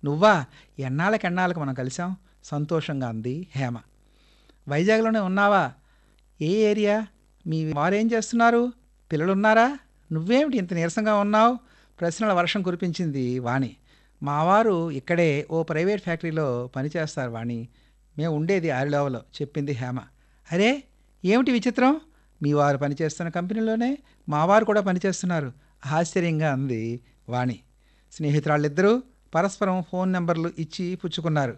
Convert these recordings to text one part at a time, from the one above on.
నువ్వా ఎన్నాళ్ళకెన్నాళ్ళకి మనం కలిసాం సంతోషంగా అంది హేమ వైజాగ్లోనే ఉన్నావా ఏ ఏరియా మీ వారేం చేస్తున్నారు పిల్లలున్నారా నువ్వేమిటి ఇంత నీరసంగా ఉన్నావు ప్రశ్నల వర్షం కురిపించింది వాణి మా వారు ఇక్కడే ఓ ప్రైవేట్ ఫ్యాక్టరీలో పనిచేస్తారు వాణి మేము ఉండేది ఆరిలోవలో చెప్పింది హేమ అరే ఏమిటి విచిత్రం మీ వారు పనిచేస్తున్న కంపెనీలోనే మా వారు కూడా పనిచేస్తున్నారు ఆశ్చర్యంగా అంది వాణి స్నేహితురాళ్ళిద్దరూ పరస్పరం ఫోన్ నెంబర్లు ఇచ్చి పుచ్చుకున్నారు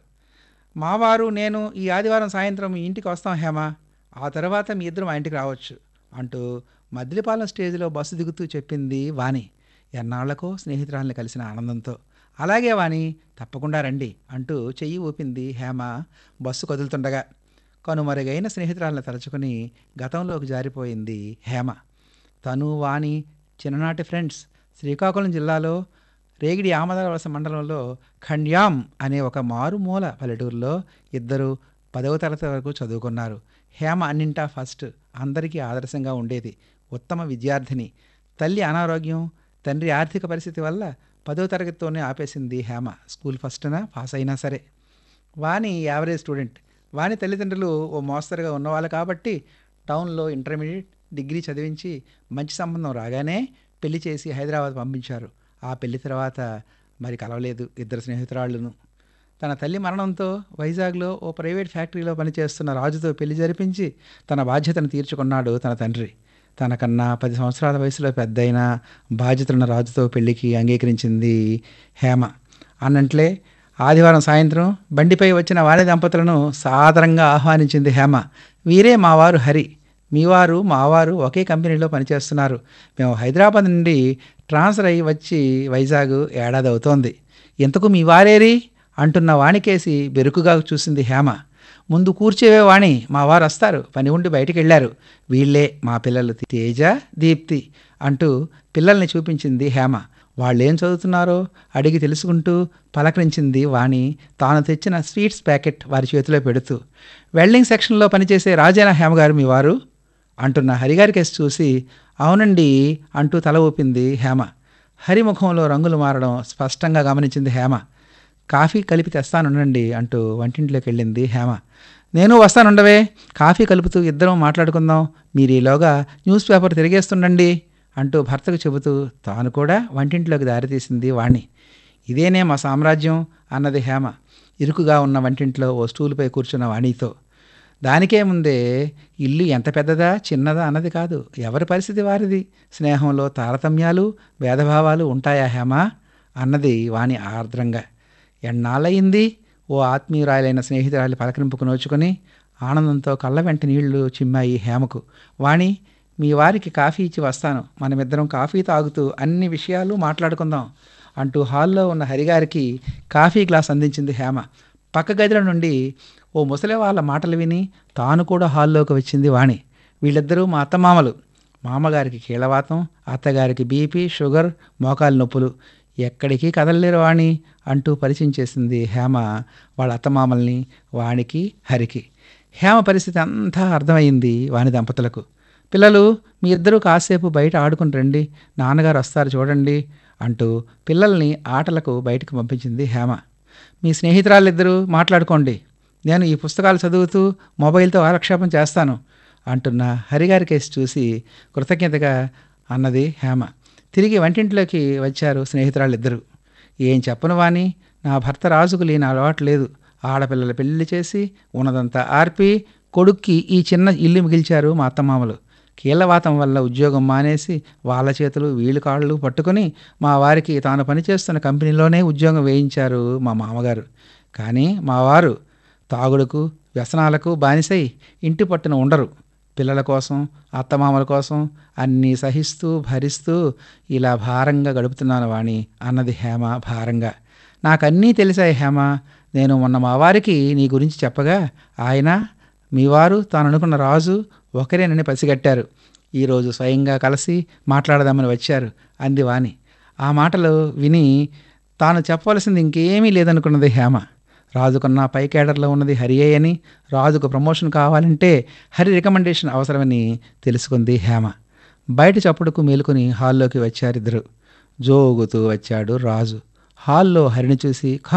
మావారు నేను ఈ ఆదివారం సాయంత్రం మీ ఇంటికి వస్తాం హేమ ఆ తర్వాత మీ ఇద్దరు మా ఇంటికి రావచ్చు అంటూ మద్దిలిపాలెం స్టేజ్లో బస్సు దిగుతూ చెప్పింది వాణి ఎన్నాళ్లకో స్నేహితురాల్ని కలిసిన ఆనందంతో అలాగే వాణి తప్పకుండా రండి అంటూ చెయ్యి ఊపింది హేమ బస్సు కదులుతుండగా కనుమరుగైన స్నేహితురాలను తలుచుకుని గతంలోకి జారిపోయింది హేమ తను వాణి చిన్ననాటి ఫ్రెండ్స్ శ్రీకాకుళం జిల్లాలో రేగిడి ఆమదావలస మండలంలో ఖండ్యాం అనే ఒక మారుమూల పల్లెటూరులో ఇద్దరు పదవ తరగతి వరకు చదువుకున్నారు హేమ అన్నింటా ఫస్ట్ అందరికీ ఆదర్శంగా ఉండేది ఉత్తమ విద్యార్థిని తల్లి అనారోగ్యం తండ్రి ఆర్థిక పరిస్థితి వల్ల పదవ తరగతితోనే ఆపేసింది హేమ స్కూల్ ఫస్ట్న పాస్ అయినా సరే వాణి యావరేజ్ స్టూడెంట్ వాణి తల్లిదండ్రులు ఓ మోస్తరుగా ఉన్నవాళ్ళు కాబట్టి టౌన్లో ఇంటర్మీడియట్ డిగ్రీ చదివించి మంచి సంబంధం రాగానే పెళ్లి చేసి హైదరాబాద్ పంపించారు ఆ పెళ్లి తర్వాత మరి కలవలేదు ఇద్దరు స్నేహితురాళ్ళను తన తల్లి మరణంతో వైజాగ్లో ఓ ప్రైవేట్ ఫ్యాక్టరీలో పనిచేస్తున్న రాజుతో పెళ్లి జరిపించి తన బాధ్యతను తీర్చుకున్నాడు తన తండ్రి తనకన్నా పది సంవత్సరాల వయసులో పెద్దయిన బాధ్యతలున్న రాజుతో పెళ్లికి అంగీకరించింది హేమ అన్నంట్లే ఆదివారం సాయంత్రం బండిపై వచ్చిన వాణి దంపతులను సాదరంగా ఆహ్వానించింది హేమ వీరే మా వారు హరి మీ వారు మా వారు ఒకే కంపెనీలో పనిచేస్తున్నారు మేము హైదరాబాద్ నుండి ట్రాన్స్ఫర్ అయ్యి వచ్చి వైజాగ్ ఏడాది అవుతోంది ఇంతకు మీ వారేరి అంటున్న వాణికేసి బెరుకుగా చూసింది హేమ ముందు కూర్చేవే వాణి మా వారు వస్తారు పని ఉండి బయటికి వెళ్ళారు వీళ్ళే మా పిల్లలు తేజ దీప్తి అంటూ పిల్లల్ని చూపించింది హేమ వాళ్ళేం చదువుతున్నారో అడిగి తెలుసుకుంటూ పలకరించింది వాణి తాను తెచ్చిన స్వీట్స్ ప్యాకెట్ వారి చేతిలో పెడుతూ వెల్డింగ్ సెక్షన్లో పనిచేసే రాజేనా హేమ గారు మీ వారు అంటున్న హరిగారి కేసు చూసి అవునండి అంటూ తల ఊపింది హేమ హరి ముఖంలో రంగులు మారడం స్పష్టంగా గమనించింది హేమ కాఫీ కలిపి తెస్తానుండండి అంటూ వంటింట్లోకి వెళ్ళింది హేమ నేను వస్తానుండవే కాఫీ కలుపుతూ ఇద్దరం మాట్లాడుకుందాం మీరు ఈలోగా న్యూస్ పేపర్ తిరిగేస్తుండండి అంటూ భర్తకు చెబుతూ తాను కూడా వంటింట్లోకి దారితీసింది వాణ్ణి ఇదేనే మా సామ్రాజ్యం అన్నది హేమ ఇరుకుగా ఉన్న వంటింట్లో ఓ స్టూలుపై కూర్చున్న వాణితో దానికే ముందే ఇల్లు ఎంత పెద్దదా చిన్నదా అన్నది కాదు ఎవరి పరిస్థితి వారిది స్నేహంలో తారతమ్యాలు భేదభావాలు ఉంటాయా హేమ అన్నది వాణి ఆర్ద్రంగా ఎన్నాళ్ళయింది ఓ ఆత్మీయురాలైన స్నేహితురాలి పలకరింపుకు నోచుకొని ఆనందంతో కళ్ళ వెంట నీళ్లు చిమ్మాయి హేమకు వాణి మీ వారికి కాఫీ ఇచ్చి వస్తాను మనమిద్దరం కాఫీ తాగుతూ అన్ని విషయాలు మాట్లాడుకుందాం అంటూ హాల్లో ఉన్న హరిగారికి కాఫీ గ్లాస్ అందించింది హేమ పక్క గదిలో నుండి ఓ ముసలి వాళ్ళ మాటలు విని తాను కూడా హాల్లోకి వచ్చింది వాణి వీళ్ళిద్దరూ మా అత్తమామలు మామగారికి కీళ్ళవాతం అత్తగారికి బీపీ షుగర్ మోకాలు నొప్పులు ఎక్కడికి కదలలేరు వాణి అంటూ పరిచయం చేసింది హేమ వాళ్ళ అత్తమామల్ని వాణికి హరికి హేమ పరిస్థితి అంతా అర్థమైంది వాణి దంపతులకు పిల్లలు మీ ఇద్దరూ కాసేపు బయట ఆడుకుని రండి నాన్నగారు వస్తారు చూడండి అంటూ పిల్లల్ని ఆటలకు బయటకు పంపించింది హేమ మీ స్నేహితురాళ్ళిద్దరూ మాట్లాడుకోండి నేను ఈ పుస్తకాలు చదువుతూ మొబైల్తో ఆలక్షేపం చేస్తాను అంటున్న హరిగారి కేసు చూసి కృతజ్ఞతగా అన్నది హేమ తిరిగి వంటింట్లోకి వచ్చారు స్నేహితురాళ్ళిద్దరూ ఏం చెప్పను వాని నా భర్త రాజుకు లేని అలవాటు లేదు ఆడపిల్లల పెళ్లి చేసి ఉన్నదంతా ఆర్పి కొడుక్కి ఈ చిన్న ఇల్లు మిగిల్చారు మా అత్తమామలు కీళ్ళవాతం వల్ల ఉద్యోగం మానేసి వాళ్ళ చేతులు వీళ్ళు కాళ్ళు పట్టుకొని మా వారికి తాను పనిచేస్తున్న కంపెనీలోనే ఉద్యోగం వేయించారు మా మామగారు కానీ మా వారు తాగుడుకు వ్యసనాలకు బానిసై ఇంటి పట్టున ఉండరు పిల్లల కోసం అత్తమామల కోసం అన్నీ సహిస్తూ భరిస్తూ ఇలా భారంగా గడుపుతున్నాను వాణి అన్నది హేమ భారంగా నాకన్నీ తెలిసాయి హేమ నేను మొన్న మా వారికి నీ గురించి చెప్పగా ఆయన మీ వారు తాను అనుకున్న రాజు ఒకరేనని పసిగట్టారు ఈరోజు స్వయంగా కలిసి మాట్లాడదామని వచ్చారు అంది వాణి ఆ మాటలు విని తాను చెప్పవలసింది ఇంకేమీ లేదనుకున్నది హేమ రాజుకున్న పై కేడర్లో ఉన్నది హరియే అని రాజుకు ప్రమోషన్ కావాలంటే హరి రికమెండేషన్ అవసరమని తెలుసుకుంది హేమ బయట చప్పుడుకు మేలుకొని హాల్లోకి వచ్చారిద్దరు జోగుతూ వచ్చాడు రాజు హాల్లో హరిని చూసి